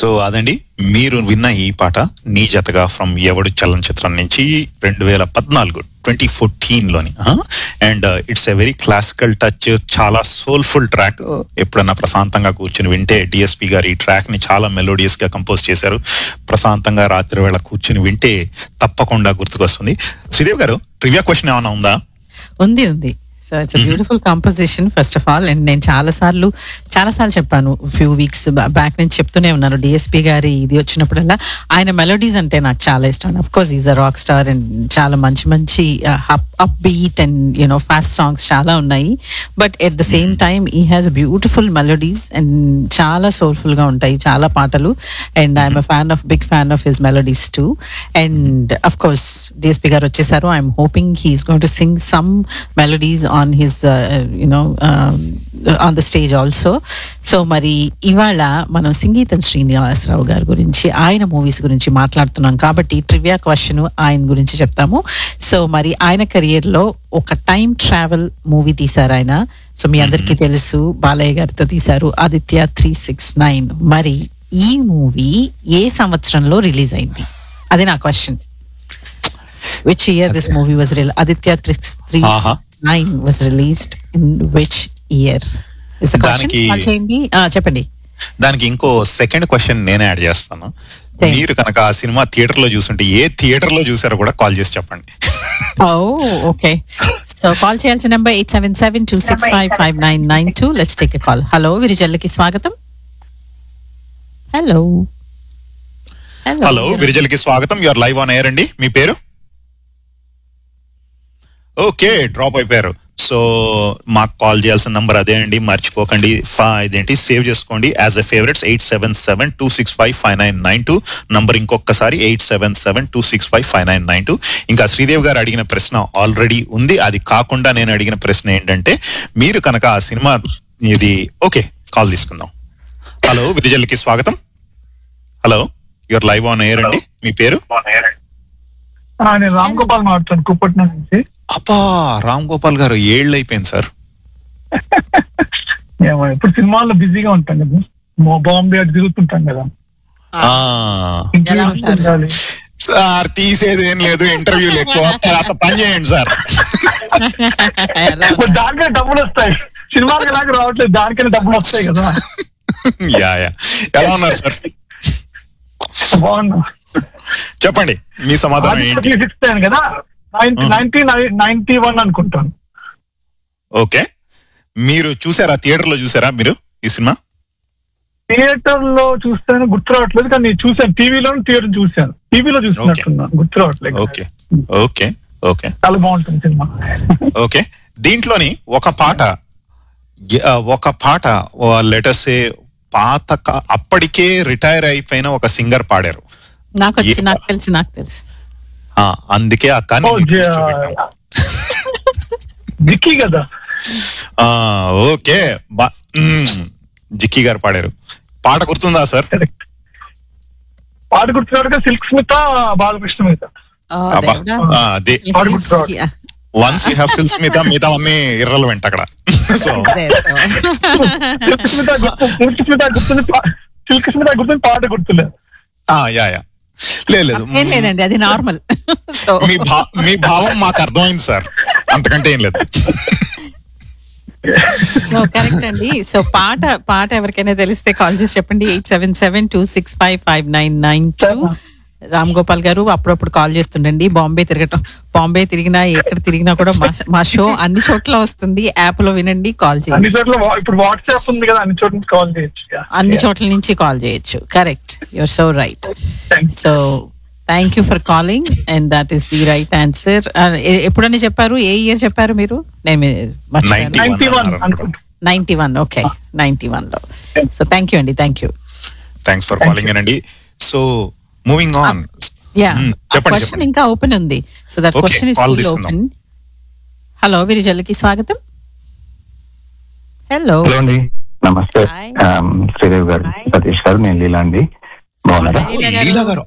So అదండి మీరు విన్న ఈ పాట నీ జతగా ఫ్రమ్ ఎవడు చలనచిత్రం నుంచి రెండు వేల పద్నాలుగు ట్వంటీ ఫోర్టీన్ లోని and it's a very classical touch చాలా సోల్ఫుల్ ట్రాక్ ఎప్పుడన్నా ప్రశాంతంగా కూర్చుని వింటే డిఎస్పి గారు ఈ ట్రాక్ ని చాలా మెలోడియస్ గా కంపోజ్ చేశారు ప్రశాంతంగా రాత్రి వేళ కూర్చుని వింటే తప్పకుండా గుర్తుకొస్తుంది శ్రీదేవి గారు ట్రివియా క్వశ్చన్ ఏమైనా ఉందా ఉంది ఉంది so it's beautiful composition first of all and నేను చాలా సార్లు చాలా సార్లు చెప్పాను ఫ్యూ వీక్స్ బ్యాక్ నుంచి చెప్తూనే ఉన్నాను డిఎస్పి గారి ఇది వచ్చినప్పుడల్లా ఆయన మెలోడీస్ అంటే నాకు చాలా ఇష్టం of course is a rock star and చాలా మంచి మంచి up beat and you know fast songs చాలా ఉన్నాయి but at the same time he has beautiful melodies and చాలా సోల్ఫుల్ గా ఉంటాయి చాలా పాటలు and I'm a fan of big fan of his melodies too and of course DSP garu వచ్చేసారు I'm hoping he's going to sing some melodies on his you know on the stage also so మరి ఇవాళ మనం సంగీతం శ్రీనివాసరావు గారి గురించి ఆయన movies గురించి మాట్లాడుతున్నాం కాబట్టి ట్రివియా క్వశ్చన్ ఆయన గురించి చెప్తాము సో మరి ఆయన కెరియర్ లో ఒక టైం ట్రావెల్ మూవీ తీశారు ఆయన సో మీ అందరికీ తెలుసు బాలయ్య గారితో తీశారు ఆదిత్య త్రీ సిక్స్ నైన్ మరి ఈ మూవీ ఏ సంవత్సరంలో రిలీజ్ అయింది అది నా question which year this movie was రిల్ ఆదిత్య త్రీ ఆహా. Nine was released in which year దానికి- చేయండి ఆ, చెప్పండి దానికి ఇంకో సెకండ్ క్వశ్చన్ నేనే యాడ్ చేస్తాను Okay. మీరు కనుక ఆ సినిమా థియేటర్ లో చూసుంటే ఏ థియేటర్ లో చూసారో కూడా కాల్ చేసి చెప్పండి ఓ ఓకే సో కాల్ చేయాల్సిన number eight seven seven two six five five nine nine two let's take a call hello విరిజల్లకి స్వాగతం హలో హలో విరిజల్కి స్వాగతం యువర్ లైవ్ ఆన్ ఎయిర్ అండి మీ పేరు ఓకే డ్రాప్ అయిపోయారు సో మాకు కాల్ చేయాల్సిన నంబర్ అదే అండి మర్చిపోకండి ఫా ఇదేంటి సేవ్ చేసుకోండి as a favourites eight seven seven two six five five nine nine two number ఇంకొకసారి eight seven seven two six five five nine nine two ఇంకా శ్రీదేవి గారు అడిగిన ప్రశ్న ఆల్రెడీ ఉంది అది కాకుండా నేను అడిగిన ప్రశ్న ఏంటంటే మీరు కనుక ఆ సినిమా ఇది ఓకే కాల్ తీసుకుందాం హలో విరిజల్కి స్వాగతం hello your live on air అండి మీ పేరు ఆ, నేను రామ్ గోపాల్ మాట్లాడుతాను కుప్పట్నం నుంచి అబ్బా రామ్ గోపాల్ గారు ఏళ్ళు అయిపోయింది సార్ ఏమో ఇప్పుడు సినిమాల్లో బిజీగా ఉంటాం కదా మో- బాంబే అటు తిరుగుతుంటాం కదా ఆ, ఇంటర్వ్యూలు ఉంటారు? ఉండాలి. సార్ తీసేది ఏం లేదు ఇంటర్వ్యూలు ఎక్కువ కాస్త పని చేయండి సార్ ఇప్పుడు దానికైనా డబ్బులు వస్తాయి సినిమాకి నాకు రావట్లేదు దానికైనా డబ్బులు వస్తాయి కదా యా యా ఎలా ఉన్నారు సార్ బాగున్నా చెప్పండి మీ సమాధానం ఏంటి సిక్స్ కదా నైన్టీ నైన్టీ నైన్టీ వన్ అనుకుంటాను ఓకే మీరు చూసారా థియేటర్ లో చూసారా మీరు ఈ సినిమా థియేటర్ లో చూస్తాను గుర్తు రావట్లేదు కానీ నేను చూసాను టీవీలో థియేటర్ చూసాను టీవీలో చూసినట్టున్నాను గుర్తు రావట్లేదు ఓకే ఓకే ఓకే చాలా బాగుంటుంది సినిమా ఓకే దీంట్లోని ఒక పాట య- ఆ, ఒక పాట లెటర్స్ పాత కా- అప్పటికే రిటైర్ అయిపోయిన ఒక సింగర్ పాడారు నాకు వచ్చి ఏ- నాకు తెలుసు నాకు తెలుసు ఆ, అందుకే ఆ ఓ, కానీ జ- జిక్కీ కదా ఆ, ఓకే బా- మ్మ్. జిక్కీ గారు పాడారు పాట గుర్తుందా సార్ కరెక్ట్ పాట గుర్తురాడుగా సిల్క్ స్మిత బాలకృష్ణ మీద ఓ, అబ్బా. దేవుడా. ఆ, అదే పాట గుర్తు రావట్లేదు. Yeah. Once you have sills మిగతా మిగతా అన్ని ఇర్రలవెంట్ అక్కడ సో అదే, so. సిల్క్ స్మిత గుర్తు సిల్క్ స్మిత గుర్తుంది పా- సిల్క్ స్మిత గుర్తుంది పాట గుర్తులేదు ఆ, యా యా లేదు లేదు ఏం లేదండి అది నార్మల్ సో మీ భా మీ భావం మాకు అర్థమైంది సార్ అంతకంటే ఏం లేదు కరెక్ట్ అండి సో పాట పాట ఎవరికైనా తెలిస్తే కాల్ చేసి చెప్పండి eight seven seven two six five five nine nine two Ram Gopal గారు అప్పుడప్పుడు కాల్ చేస్తుండండి బాంబే తిరగటం బాంబే తిరిగినా ఎక్కడ తిరిగినా కూడా మా మా షో అన్ని చోట్ల వస్తుంది యాప్ లో వినండి కాల్ చేయండి అన్ని చోట్ల వా- ఇప్పుడు వాట్సాప్ ఉంది కదా అన్ని చోట్ల నుంచి కాల్ చేయొచ్చు Yeah. అన్ని Yeah. చోట్ల నుంచి కాల్ చేయొచ్చు correct your so right Thanks. So thank you for calling and that is the right answer ఎప్పుడని చెప్పారు ఏ ఇయర్ చెప్పారు మీరు నేను మర్చిపోయాను 91 అన్నారు. అనుకుంటా ninety one okay ninety one లో సో థ్యాంక్ యూ అండి thank you thanks for calling అండి so moving on yeah Hmm, చెప్పండి, క్వశ్చన్ చెప్పండి. ఇంకా ఓపెన్ ఉంది so that Okay, question is call still తీసుకుందాం. ఓపెన్ హలో విరిజల్కి స్వాగతం హలో హలో అండి నమస్తే Hi. ఆమ్, శ్రీదేవి గారు Hi. సతీష్ గారు నేను లీలా అండి బాగున్నారా Hi. లీలా గారు. లీలా గారు